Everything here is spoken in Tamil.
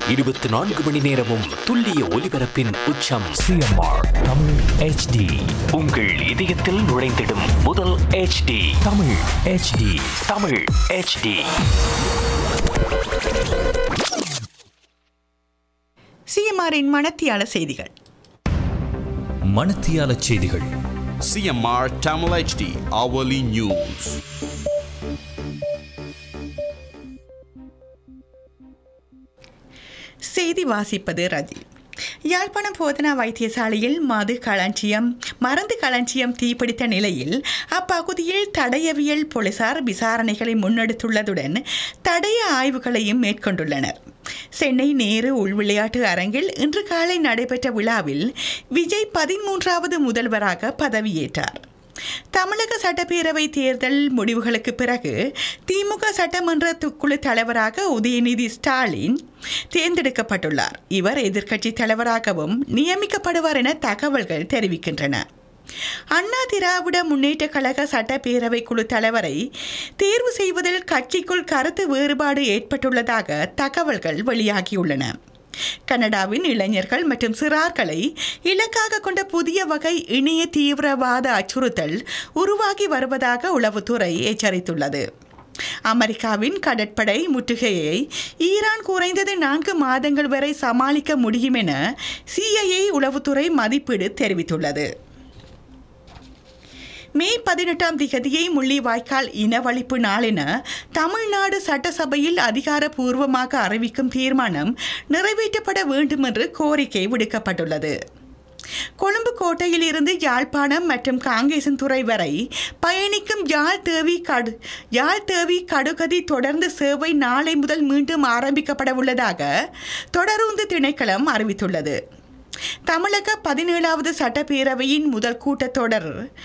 இருபத்தி நான்கு மணி நேரமும் துல்லிய ஒலிபரப்பின் உச்சம் சிஎம்ஆர் தமிழ் ஹெச்டி உங்கள் இதயத்தில் நுழைந்திடும் முதல் HD தமிழ் ஹெச்டி தமிழ் HD சிஎம்ஆரின் மணத்தியால செய்திகள் மணத்தியால செய்திகள் CMR Tamil HD hourly news. செய்தி வாசிப்பது ரஜி யாழ்ப்பாணம் போதனா வைத்தியசாலையில் மது களஞ்சியம் மருந்து களஞ்சியம் தீப்பிடித்த நிலையில் அப்பகுதியில் தடயவியல் போலீசார் விசாரணைகளை முன்னெடுத்துள்ளதுடன் தடய ஆய்வுகளையும் மேற்கொண்டுள்ளனர் சென்னை நேரு உள் விளையாட்டு அரங்கில் இன்று காலை நடைபெற்ற விழாவில் விஜய் பதிமூன்றாவது முதல்வராக பதவியேற்றார் தமிழக சட்டப்பேரவை தேர்தல் முடிவுகளுக்கு பிறகு திமுக சட்டமன்ற து- குழு தலைவராக உதயநிதி ஸ்டாலின் தேர்ந்தெடுக்கப்பட்டுள்ளார் இவர் எதிர்க்கட்சி தலைவராகவும் நியமிக்கப்படுவார் என தகவல்கள் தெரிவிக்கின்றன அண்ணா திராவிட முன்னேற்ற கழக சட்டப்பேரவை குழு தலைவரை தேர்வு செய்வதில் கட்சிக்குள் கருத்து வேறுபாடு ஏற்பட்டுள்ளதாக தகவல்கள் வெளியாகியுள்ளன கனடாவின் இளைஞர்கள் மற்றும் சிறார்களை இலக்காக கொண்ட புதிய வகை இணைய தீவிரவாத அச்சுறுத்தல் உருவாகி வருவதாக உளவுத்துறை எச்சரித்துள்ளது அமெரிக்காவின் கடற்படை முற்றுகையை ஈரான் குறைந்தது நான்கு மாதங்கள் வரை சமாளிக்க முடியும் என சிஐஏ உளவுத்துறை மதிப்பீடு தெரிவித்துள்ளது மே பதினெட்டாம் திகதியை முள்ளிவாய்க்கால் இனவழிப்பு நாள் என தமிழ்நாடு சட்டசபையில் அதிகாரப்பூர்வமாக அறிவிக்கும் தீர்மானம் நிறைவேற்றப்பட வேண்டும் என்று கோரிக்கை விடுக்கப்பட்டுள்ளது கொழும்பு கோட்டையில் இருந்து யாழ்ப்பாணம் மற்றும் காங்கேசன்துறை வரை பயணிக்கும் யாழ் தேவி கடு யாழ் தேவி கடுகதி தொடர்ந்து சேவை நாளை முதல் மீண்டும் ஆரம்பிக்கப்பட உள்ளதாக தொடருந்து திணைக்களம் அறிவித்துள்ளது தமிழக பதினேழாவது சட்டப்பேரவையின் முதல் கூட்டத்தொடர்